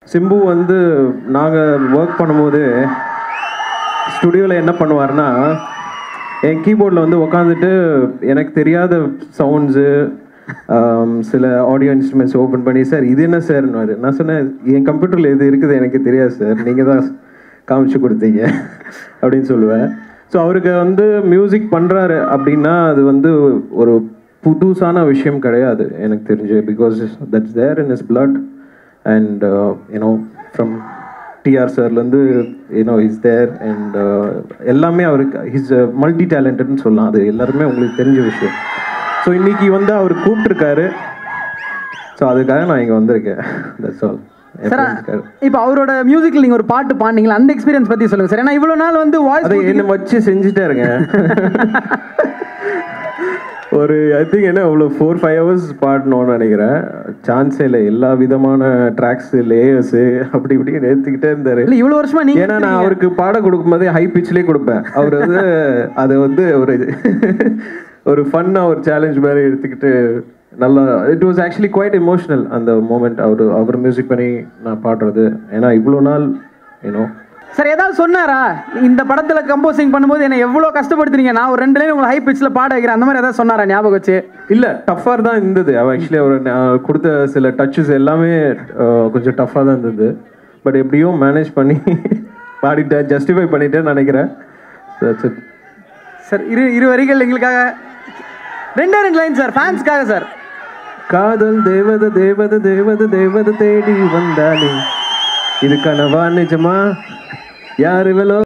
சிம்பு வந்து நாங்கள் ஒர்க் பண்ணும்போது ஸ்டுடியோவில் என்ன பண்ணுவார்னா என் கீபோர்டில் வந்து உட்காந்துட்டு எனக்கு தெரியாத சவுண்ட்ஸு சில ஆடியோ இன்ஸ்ட்ருமெண்ட்ஸ் ஓப்பன் பண்ணி சார் இது என்ன சார்னுவார் நான் சொன்னேன் என் கம்ப்யூட்டரில் இது இருக்குது எனக்கு தெரியாது சார் நீங்கள் தான் காமிச்சு கொடுத்தீங்க அப்படின்னு சொல்லுவேன் ஸோ அவருக்கு வந்து மியூசிக் பண்ணுறாரு அப்படின்னா அது வந்து ஒரு புதுசான விஷயம் கிடையாது எனக்கு தெரிஞ்சு because that's there in is blood and you know from TR சார்லேருந்து யூனோ இஸ் தேர் அண்ட் எல்லாமே அவருக்கு இஸ் மல்டி டேலண்டட்னு சொல்லலாம் அது எல்லாருமே உங்களுக்கு தெரிஞ்ச விஷயம் ஸோ இன்னைக்கு வந்து அவர் கூப்பிட்டுருக்காரு ஸோ அதுக்காக நான் இங்கே வந்திருக்கேன் தட்ஸ் ஆல் சார் இப்போ அவரோட மியூசிக்கில் நீங்கள் ஒரு பாட்டு பாடினீங்களா அந்த எக்ஸ்பீரியன்ஸ் பற்றி சொல்லுங்கள் சார் ஏன்னா இவ்வளோ நாள் வந்து வாய்ஸ் அதை என்ன வச்சு செஞ்சுட்டே இருக்கேன் ஒரு ஐ திங்க் என்ன இவ்வளோ ஃபோர் ஃபைவ் ஹவர்ஸ் பாடணும்னு நினைக்கிறேன் சான்ஸே இல்லை எல்லா விதமான ட்ராக்ஸ் லேயர்ஸு அப்படி இப்படி எடுத்துக்கிட்டே இருந்தார் இல்லை இவ்வளோ வருஷமா நீங்கள் ஏன்னா நான் அவருக்கு பாட கொடுக்கும்போதே ஹை பிச்லேயே கொடுப்பேன் அவர் வந்து அதை வந்து ஒரு ஒரு ஃபன்னாக ஒரு சேலஞ்ச் மாதிரி எடுத்துக்கிட்டு நல்லா it was actually quite emotional அந்த மூமெண்ட் அவர் அவர் மியூசிக் பண்ணி நான் பாடுறது ஏன்னா இவ்வளோ நாள் யூனோ சார் ஏதாவது சொன்னாரா இந்த படத்துல கம்போசிங் பண்ணும்போது என்ன எவ்வளோ கஷ்டப்படுத்துறீங்க நான் ஒரு ரெண்டு லைன் உங்களை ஹை பிச்சில் பாட வைக்கிறேன் அந்த மாதிரி ஏதாவது சொன்னாரா ஞாபகம் வச்சு இல்லை டஃப்பாக தான் இருந்தது அவ ஆக்சுவலி அவர் நான் கொடுத்த சில டச்சஸ் எல்லாமே அஹ், கொஞ்சம் டஃப்பாக தான் இருந்தது பட் எப்படியோ மேனேஜ் பண்ணி பாடிட்டேன் ஜஸ்டிஃபை பண்ணிட்டேன்னு நினைக்கிறேன் That's it. சார் இரு இரு வரிகள் எங்களுக்காக ரெண்டே ரெண்டு லைன் சார் ஃபேன்ஸ்க்காக சார் காதல் தேவத தேவத தேவத தேவத தேடி வந்தாலே இது கனவா நிஜமா யாரு இவளோ